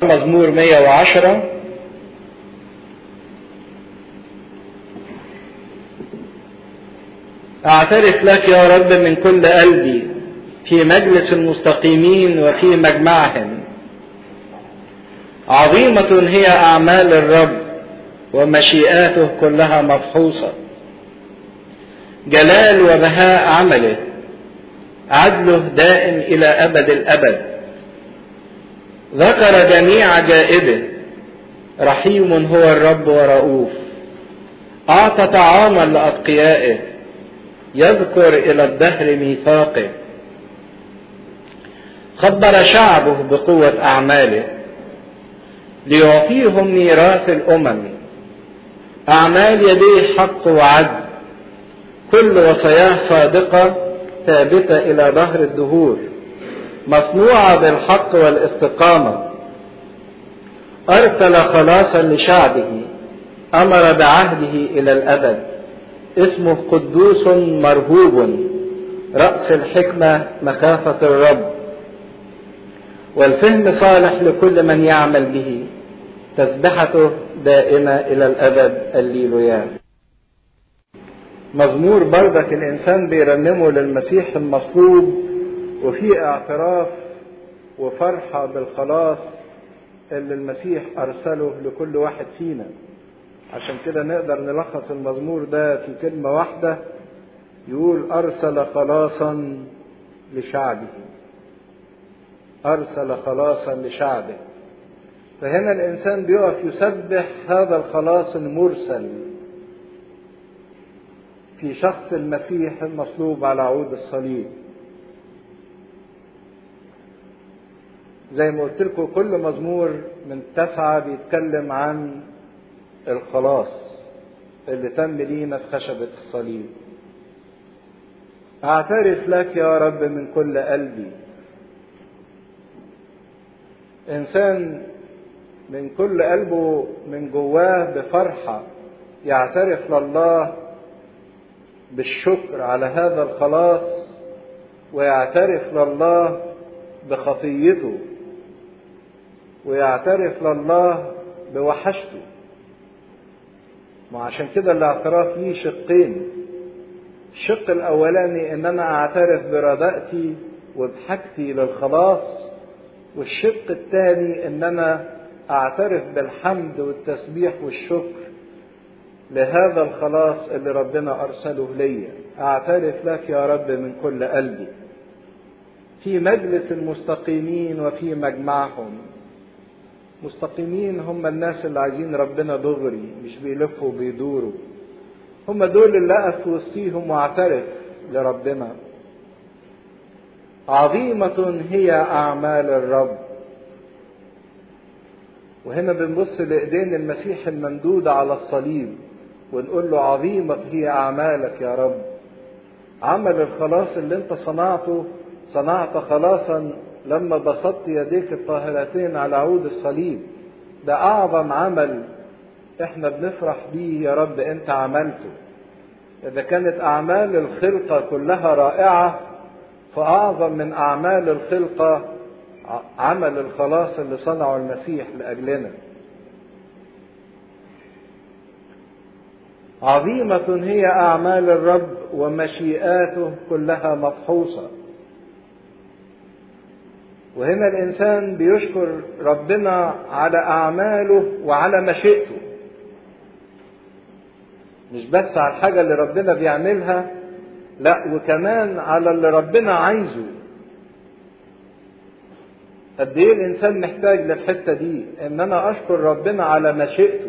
مزمور 110 أعترف لك يا رب من كل قلبي في مجلس المستقيمين وفي مجمعهم عظيمة هي أعمال الرب ومشيئاته كلها مفحوصة جلال وبهاء عمله عدله دائم إلى أبد الأبد ذكر جميع عجائبه رحيم هو الرب ورؤوف أعطى طعاما لأتقيائه يذكر إلى الدهر ميثاقه خبر شعبه بقوة أعماله ليعطيهم ميراث الأمم أعمال يديه حق وعدل كل وصاياه صادقة ثابتة إلى ظهر الدهور مصنوعة بالحق والاستقامة أرسل خلاصا لشعبه أمر بعهده إلى الأبد اسمه قدوس مرهوب رأس الحكمة مخافة الرب والفهم صالح لكل من يعمل به تسبحته دائمة إلى الأبد الليلويا مزمور بردك الإنسان بيرنمه للمسيح المصلوب وفي اعتراف وفرحة بالخلاص اللي المسيح أرسله لكل واحد فينا عشان كده نقدر نلخص المزمور ده في كلمة واحدة يقول أرسل خلاصا لشعبه أرسل خلاصا لشعبه فهنا الإنسان بيقف يسبح هذا الخلاص المرسل في شخص المسيح المصلوب على عود الصليب زي ما قلت لكم كل مزمور من تسعة بيتكلم عن الخلاص اللي تم لينا في خشبة الصليب أعترف لك يا رب من كل قلبي إنسان من كل قلبه من جواه بفرحة يعترف لله بالشكر على هذا الخلاص ويعترف لله بخطيته ويعترف لله بوحشته وعشان كده الاعتراف ليه شقين الشق الاولاني ان انا اعترف برداءتي وبحاجتي للخلاص والشق الثاني ان انا اعترف بالحمد والتسبيح والشكر لهذا الخلاص اللي ربنا ارسله ليا اعترف لك يا رب من كل قلبي في مجلس المستقيمين وفي مجمعهم مستقيمين هم الناس اللي عايزين ربنا دغري مش بيلفوا وبيدوروا هم دول اللي اقف وسطيهم واعترف لربنا عظيمة هي أعمال الرب وهنا بنبص لإيدين المسيح الممدودة على الصليب ونقول له عظيمة هي أعمالك يا رب عمل الخلاص اللي انت صنعته صنعت خلاصا لما بسطت يديك الطاهرتين على عود الصليب ده أعظم عمل احنا بنفرح بيه يا رب انت عملته إذا كانت أعمال الخلقة كلها رائعة فأعظم من أعمال الخلقة عمل الخلاص اللي صنعه المسيح لأجلنا عظيمة هي أعمال الرب ومشيئاته كلها مفحوصة وهنا الإنسان بيشكر ربنا على أعماله وعلى مشيئته مش بس على الحاجة اللي ربنا بيعملها لا وكمان على اللي ربنا عايزه قد ايه الانسان محتاج للحته دي ان انا اشكر ربنا على مشيئته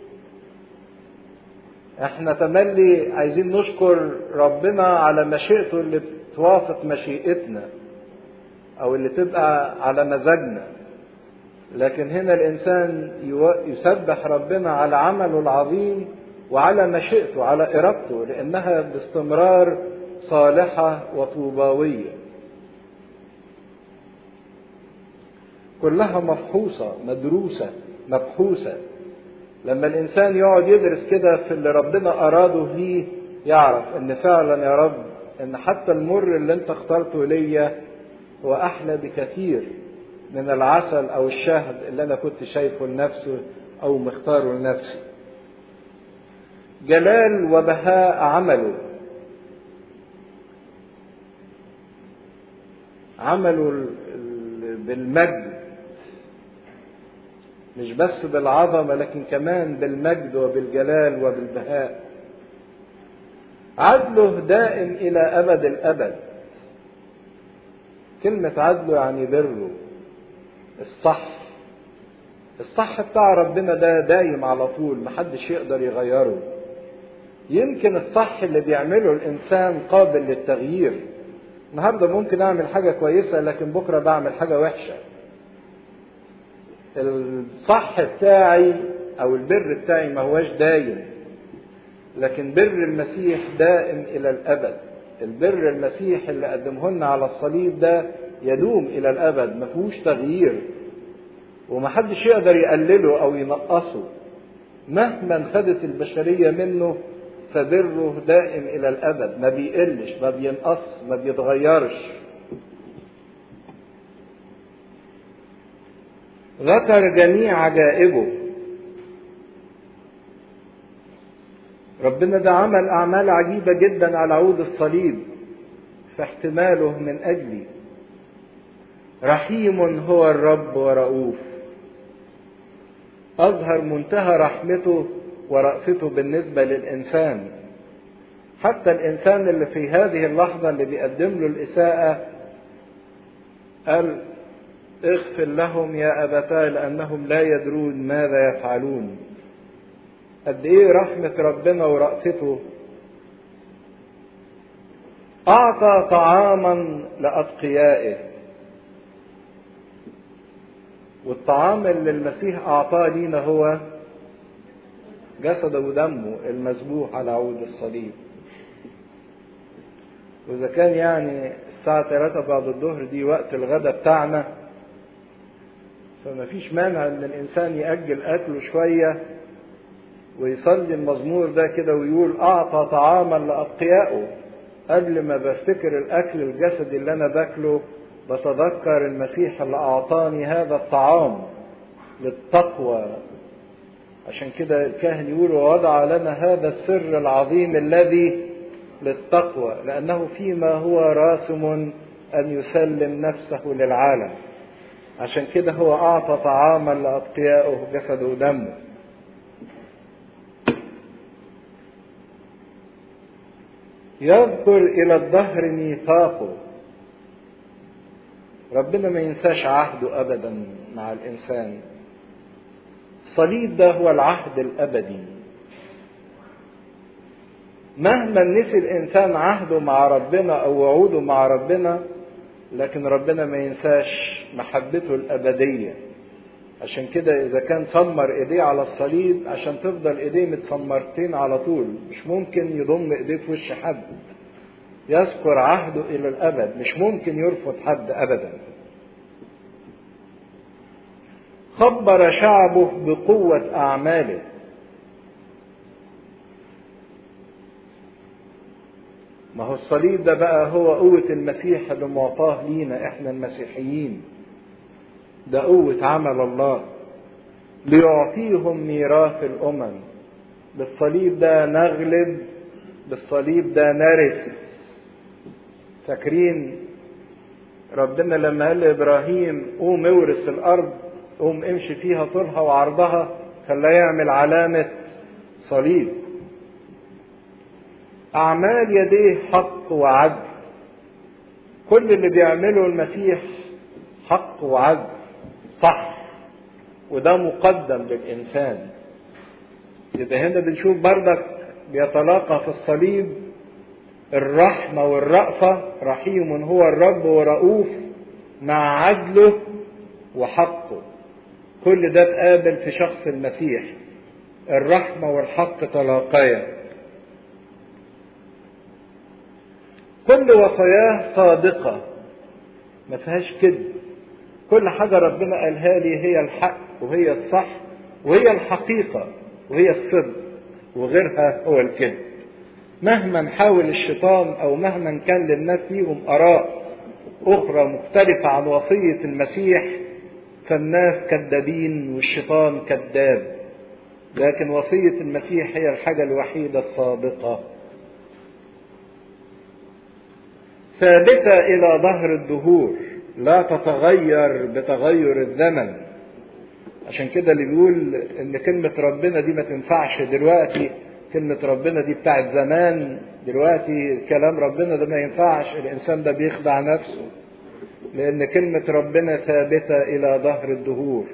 احنا تملي عايزين نشكر ربنا على مشيئته اللي توافق مشيئتنا او اللي تبقى على مزاجنا لكن هنا الانسان يسبح ربنا على عمله العظيم وعلى مشيئته على ارادته لانها باستمرار صالحه وطوباويه كلها مفحوصه مدروسه مبحوثه لما الانسان يقعد يدرس كده في اللي ربنا اراده ليه يعرف ان فعلا يا رب ان حتى المر اللي انت اخترته ليا هو احلى بكثير من العسل او الشهد اللي انا كنت شايفه لنفسي او مختاره لنفسي جلال وبهاء عمله عمله بالمجد مش بس بالعظمه لكن كمان بالمجد وبالجلال وبالبهاء عدله دائم الى ابد الابد كلمه عدله يعني بره الصح الصح بتاع ربنا ده دايم على طول محدش يقدر يغيره يمكن الصح اللي بيعمله الانسان قابل للتغيير النهارده ممكن اعمل حاجه كويسه لكن بكره بعمل حاجه وحشه الصح بتاعي او البر بتاعي ما هواش دايم لكن بر المسيح دائم الى الابد البر المسيح اللي قدمه لنا على الصليب ده يدوم الى الابد ما فيهوش تغيير ومحدش يقدر يقلله او ينقصه مهما خدت البشريه منه فبره دائم الى الابد ما بيقلش ما بينقص ما بيتغيرش ذكر جميع عجائبه ربنا ده عمل اعمال عجيبه جدا على عود الصليب فاحتماله من اجلي رحيم هو الرب ورؤوف اظهر منتهى رحمته ورأفته بالنسبه للانسان حتى الانسان اللي في هذه اللحظه اللي بيقدم له الاساءه قال اغفر لهم يا ابتاه لانهم لا يدرون ماذا يفعلون قد ايه رحمه ربنا ورأفته اعطى طعاما لاتقيائه والطعام اللي المسيح اعطاه لينا هو جسده ودمه المذبوح على عود الصليب واذا كان يعني الساعه 3 بعد الظهر دي وقت الغداء بتاعنا فما فيش مانع ان الانسان ياجل اكله شويه ويصلي المزمور ده كده ويقول اعطى طعاما لاتقيائه قبل ما بفتكر الاكل الجسدي اللي انا باكله بتذكر المسيح اللي اعطاني هذا الطعام للتقوى عشان كده الكاهن يقول ووضع لنا هذا السر العظيم الذي للتقوى لانه فيما هو راسم ان يسلم نفسه للعالم عشان كده هو اعطى طعاما لاتقيائه جسده ودمه يذكر الى الدهر ميثاقه ربنا ما ينساش عهده ابدا مع الانسان الصليب ده هو العهد الابدي مهما نسي الانسان عهده مع ربنا او وعوده مع ربنا لكن ربنا ما ينساش محبته الابديه عشان كده اذا كان سمر ايديه على الصليب عشان تفضل ايديه متسمرتين على طول مش ممكن يضم ايديه في وش حد يذكر عهده الى الابد مش ممكن يرفض حد ابدا خبر شعبه بقوه اعماله ما هو الصليب ده بقى هو قوة المسيح اللي معطاه لينا احنا المسيحيين ده قوة عمل الله ليعطيهم ميراث الأمم بالصليب ده نغلب بالصليب ده نرث فاكرين ربنا لما قال لإبراهيم قوم اورث الأرض قوم امشي فيها طولها وعرضها خلاه يعمل علامة صليب أعمال يديه حق وعدل كل اللي بيعمله المسيح حق وعدل صح وده مقدم للإنسان يبقى هنا بنشوف بردك بيتلاقى في الصليب الرحمة والرأفة رحيم هو الرب ورؤوف مع عدله وحقه كل ده اتقابل في شخص المسيح الرحمة والحق تلاقيا كل وصاياه صادقة ما فيهاش كذب كل حاجة ربنا قالها لي هي الحق وهي الصح وهي الحقيقة وهي الصدق وغيرها هو الكذب مهما حاول الشيطان او مهما كان للناس ليهم اراء اخرى مختلفة عن وصية المسيح فالناس كذابين والشيطان كذاب لكن وصية المسيح هي الحاجة الوحيدة الصادقة ثابتة إلى ظهر الدهور لا تتغير بتغير الزمن عشان كده اللي بيقول ان كلمة ربنا دي ما تنفعش دلوقتي كلمة ربنا دي بتاعت زمان دلوقتي كلام ربنا ده ما ينفعش الانسان ده بيخدع نفسه لان كلمة ربنا ثابتة الى ظهر الدهور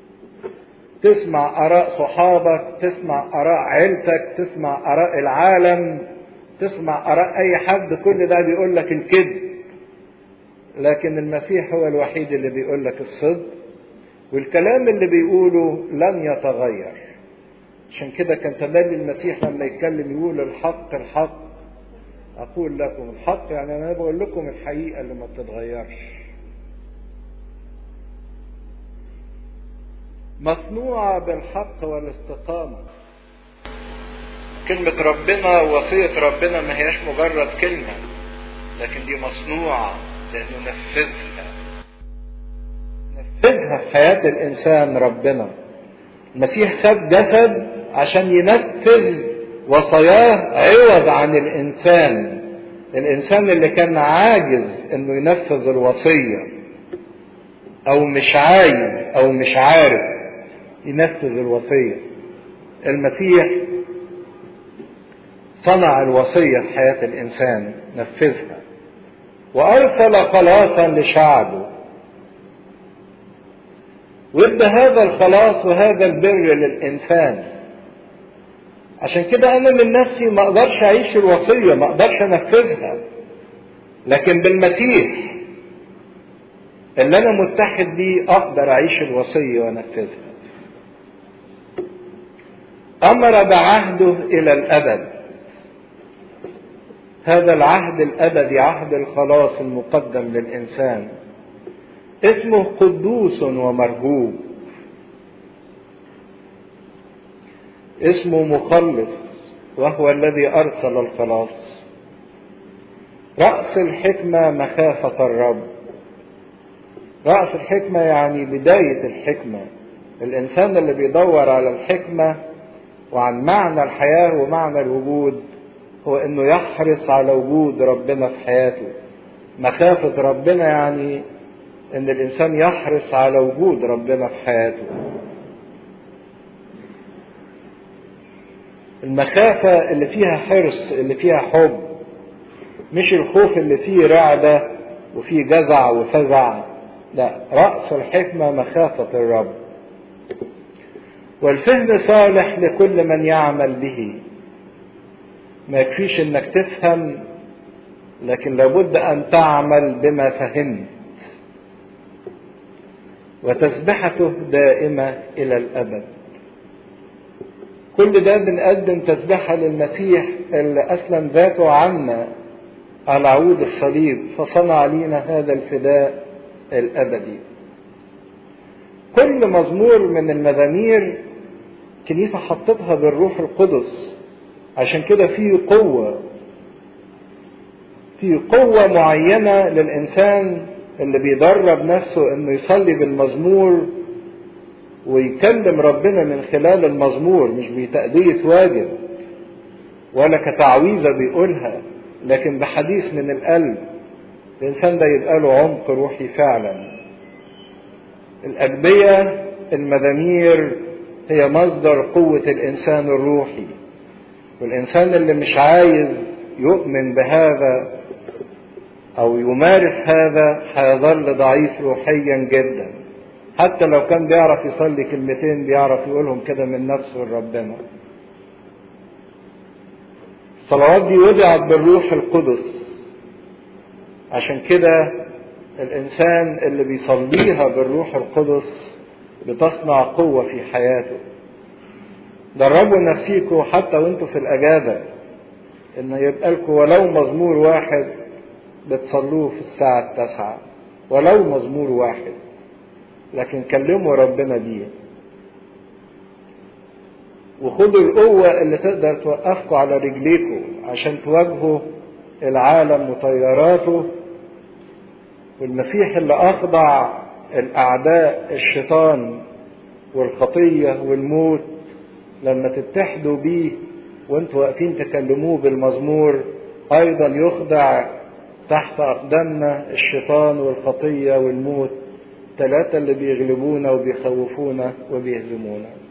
تسمع اراء صحابك تسمع اراء عيلتك تسمع اراء العالم تسمع اراء اي حد كل ده بيقول لك الكذب لكن المسيح هو الوحيد اللي بيقول لك الصدق والكلام اللي بيقوله لن يتغير عشان كده كان تملي المسيح لما يتكلم يقول الحق الحق اقول لكم الحق يعني انا بقول لكم الحقيقه اللي ما بتتغيرش مصنوعه بالحق والاستقامه كلمة ربنا ووصية ربنا ما هياش مجرد كلمة لكن دي مصنوعة لأنه نفذها نفذها في حياة الإنسان ربنا المسيح خد جسد عشان ينفذ وصاياه عوض عن الإنسان الإنسان اللي كان عاجز إنه ينفذ الوصية أو مش عايز أو مش عارف ينفذ الوصية المسيح صنع الوصية في حياة الإنسان نفذها وأرسل خلاصا لشعبه وادى هذا الخلاص وهذا البر للإنسان عشان كده أنا من نفسي ما أقدرش أعيش الوصية ما أقدرش أنفذها لكن بالمسيح اللي أنا متحد بيه أقدر أعيش الوصية وأنفذها أمر بعهده إلى الأبد هذا العهد الابدي عهد الخلاص المقدم للانسان اسمه قدوس ومرهوب اسمه مخلص وهو الذي ارسل الخلاص راس الحكمه مخافه الرب راس الحكمه يعني بدايه الحكمه الانسان اللي بيدور على الحكمه وعن معنى الحياه ومعنى الوجود هو انه يحرص على وجود ربنا في حياته مخافة ربنا يعني ان الانسان يحرص على وجود ربنا في حياته المخافة اللي فيها حرص اللي فيها حب مش الخوف اللي فيه رعبة وفيه جزع وفزع لا رأس الحكمة مخافة الرب والفهم صالح لكل من يعمل به ما يكفيش انك تفهم لكن لابد ان تعمل بما فهمت وتسبحته دائمة الى الابد كل ده بنقدم تسبحة للمسيح اللي اسلم ذاته عنا على عود الصليب فصنع لينا هذا الفداء الابدي كل مزمور من المزامير كنيسة حطتها بالروح القدس عشان كده في قوة في قوة معينة للإنسان اللي بيدرب نفسه إنه يصلي بالمزمور ويكلم ربنا من خلال المزمور مش بتأدية واجب ولا كتعويذة بيقولها لكن بحديث من القلب الإنسان ده يبقى له عمق روحي فعلا الأجبية المزامير هي مصدر قوة الإنسان الروحي والإنسان اللي مش عايز يؤمن بهذا أو يمارس هذا هيظل ضعيف روحيا جدا حتى لو كان بيعرف يصلي كلمتين بيعرف يقولهم كده من نفسه لربنا الصلوات دي وضعت بالروح القدس عشان كده الإنسان اللي بيصليها بالروح القدس بتصنع قوة في حياته دربوا نفسيكم حتى وانتوا في الأجازة إن يبقى لكم ولو مزمور واحد بتصلوه في الساعة التاسعة ولو مزمور واحد لكن كلموا ربنا بيه وخدوا القوة اللي تقدر توقفكم على رجليكم عشان تواجهوا العالم وطياراته والمسيح اللي أخضع الأعداء الشيطان والخطية والموت لما تتحدوا بيه وانتوا واقفين تكلموه بالمزمور أيضا يخضع تحت أقدامنا الشيطان والخطية والموت ثلاثة اللي بيغلبونا وبيخوفونا وبيهزمونا